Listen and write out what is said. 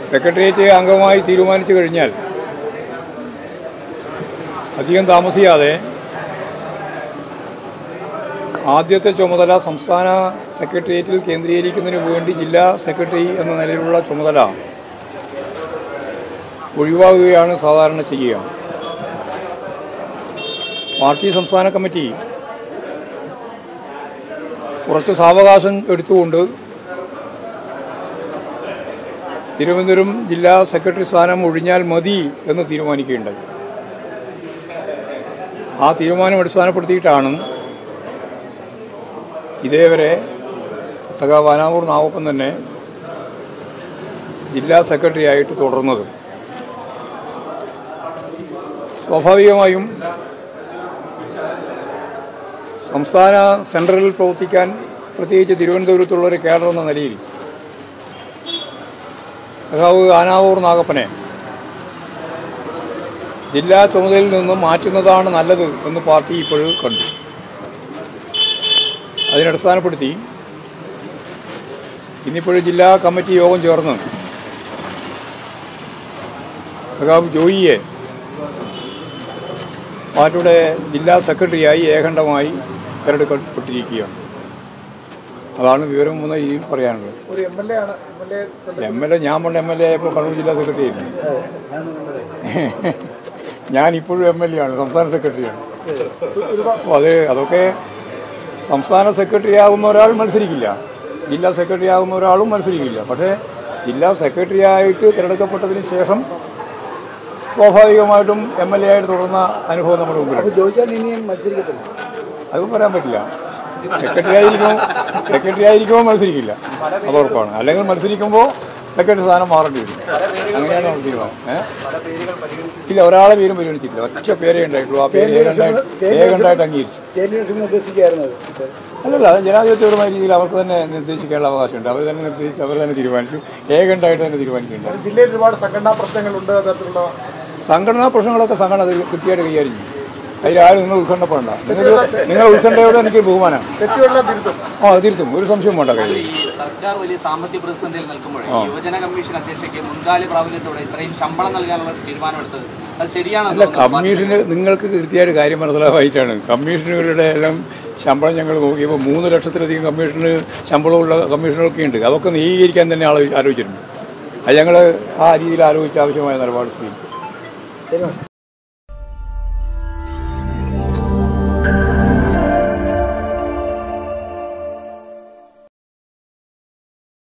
secretariat അംഗമായി തീരുമാനിച്ചു കഴിഞ്ഞാൽ അധികം താമസിയാതെ ആദ്യത്തെ ചുമതല സംസ്ഥാന സെക്രട്ടേറിയറ്റിൽ കേന്ദ്രീകരിക്കുന്നതിന് വേണ്ടി ജില്ലാ സെക്രട്ടറി എന്ന നിലയിലുള്ള ചുമതല ഒഴിവാകുകയാണ് സാധാരണ ചെയ്യുക പാർട്ടി സംസ്ഥാന കമ്മിറ്റി കുറച്ച് സാവകാശം എടുത്തുകൊണ്ട് തിരുവനന്തപുരം ജില്ലാ സെക്രട്ടറി സ്ഥാനം ഒഴിഞ്ഞാൽ മതി എന്ന് തീരുമാനിക്കുകയുണ്ടായി ആ തീരുമാനം അടിസ്ഥാനപ്പെടുത്തിയിട്ടാണ് ഇതേവരെ സഖാ വാനാവൂർ നാവപ്പം തന്നെ ജില്ലാ സെക്രട്ടറി ആയിട്ട് തുടർന്നത് സ്വാഭാവികമായും സംസ്ഥാന സെൻട്രലിൽ പ്രവർത്തിക്കാൻ പ്രത്യേകിച്ച് തിരുവനന്തപുരത്തുള്ള ഒരു കേഡർ എന്ന നിലയിൽ സഖാവ് ആനാവൂർ നാഗപ്പനെ ജില്ലാ ചുമതലയിൽ നിന്നും മാറ്റുന്നതാണ് നല്ലത് എന്ന് പാർട്ടി ഇപ്പോഴും കണ്ടു അതിനടിസ്ഥാനപ്പെടുത്തി ഇന്നിപ്പോഴും ജില്ലാ കമ്മിറ്റി യോഗം ചേർന്ന് സഖാവ് ജോയിയെ പാർട്ടിയുടെ ജില്ലാ സെക്രട്ടറിയായി ഏകണ്ഠമായി തിരഞ്ഞെടുക്കപ്പെട്ടിരിക്കുകയാണ് അതാണ് വിവരം മൂന്ന് ഈ പറയാനുള്ളത് ഒരു എം എൽ എ ആണ് M L A M L A ഞാൻ പണ്ട് എം എൽ എ ആയപ്പോൾ കണ്ണൂർ ജില്ലാ സെക്രട്ടറി ആയിരുന്നു ഞാൻ ഇപ്പോഴും എം എൽ എ ആണ് സംസ്ഥാന സെക്രട്ടറിയാണ് അപ്പോൾ അത് അതൊക്കെ സംസ്ഥാന സെക്രട്ടറി ആകുന്ന ഒരാൾ മത്സരിക്കില്ല ജില്ലാ സെക്രട്ടറി ആകുന്ന ഒരാളും മത്സരിക്കില്ല പക്ഷേ ജില്ലാ സെക്രട്ടറി ആയിട്ട് തിരഞ്ഞെടുക്കപ്പെട്ടതിന് ശേഷം സ്വാഭാവികമായിട്ടും എം എൽ എ ആയിട്ട് തുടർന്ന അനുഭവം നമ്മുടെ മുമ്പിലുണ്ട് ജോയിച്ചാൻ ഇനിയും മത്സരിക്കത്തില്ല അതും പറയാൻ പറ്റില്ല സെക്രട്ടറി ആയിരിക്കുമ്പോൾ സെക്രട്ടറി ആയിരിക്കുമ്പോൾ മത്സരിക്കില്ല അത് ഉറപ്പാണ് അല്ലെങ്കിൽ മത്സരിക്കുമ്പോൾ സെക്രട്ടറി സ്ഥാനം മാറേണ്ടി വരും അങ്ങനെയാണ് നമുക്ക് തീരുമാനം ഏഹ് ഇല്ല ഒരാളെ പേരും പരിഗണിച്ചിട്ടില്ല ഒറ്റ പേരേ ഉണ്ടായിട്ടുള്ളൂ ആ പേര് ഏകണ്ടായിട്ട് ഏകണ്ടായിട്ട് അംഗീകരിച്ചു സ്റ്റേറ്റ് യൂണിവേഴ്സിറ്റി നിർദ്ദേശിക്കുകയായിരുന്നു അത് അല്ലല്ല അത് ജനാധിപത്യപരമായ രീതിയിൽ അവർക്ക് തന്നെ നിർദ്ദേശിക്കാനുള്ള അവകാശമുണ്ട് അവർ തന്നെ നിർദ്ദേശിച്ച് അവർ തന്നെ തീരുമാനിച്ചു ഏകണ്ടായിട്ട് തന്നെ തീരുമാനിക്കുന്നുണ്ട് ജില്ലയിൽ ഒരുപാട് സംഘടനാ പ്രശ്നങ്ങളുണ്ട് തരത്തിലുള്ള സംഘടനാ പ്രശ്നങ്ങളൊക്കെ സംഘടന അത് കൃത്യമായിട്ട് കൈകാര്യം ചെയ്യും അതിലാരും നിങ്ങൾ ഉത്കണ്ഠപ്പെടണ്ട നിങ്ങൾ നിങ്ങൾ ഉത്കണ്ഠയോടെ എനിക്ക് ബഹുമാനമാണ് തെറ്റുകളെല്ലാം തിരുത്തും ആ തിരുത്തും ഒരു സംശയം വേണ്ട കാര്യം ഈ സർക്കാർ വലിയ സാമ്പത്തിക പ്രതിസന്ധിയിൽ നിൽക്കുമ്പോൾ യുവജന കമ്മീഷൻ അധ്യക്ഷയ്ക്ക് മുൻകാല പ്രാബല്യത്തോടെ ഇത്രയും ശമ്പളം നൽകാനുള്ള ഒരു തീരുമാനമെടുത്തത് അത് ശരിയാണെന്ന് അല്ല തോന്നുന്നു കമ്മീഷന് നിങ്ങൾക്ക് കൃത്യമായിട്ട് കാര്യം മനസ്സിലാവായിട്ടാണ് കമ്മീഷനുകളുടെ എല്ലാം ശമ്പളം ഞങ്ങൾ നോക്കിയപ്പോൾ മൂന്ന് ലക്ഷത്തിലധികം കമ്മീഷന് ശമ്പളമുള്ള കമ്മീഷനുകളൊക്കെ ഉണ്ട് അതൊക്കെ നീകരിക്കാൻ തന്നെ ആളോ ആലോചിച്ചിട്ടുണ്ട് അത് ഞങ്ങൾ ആ രീതിയിൽ ആലോചിച്ച് ആവശ്യമായ നിലപാട് സ്വീകരിക്കും ശരി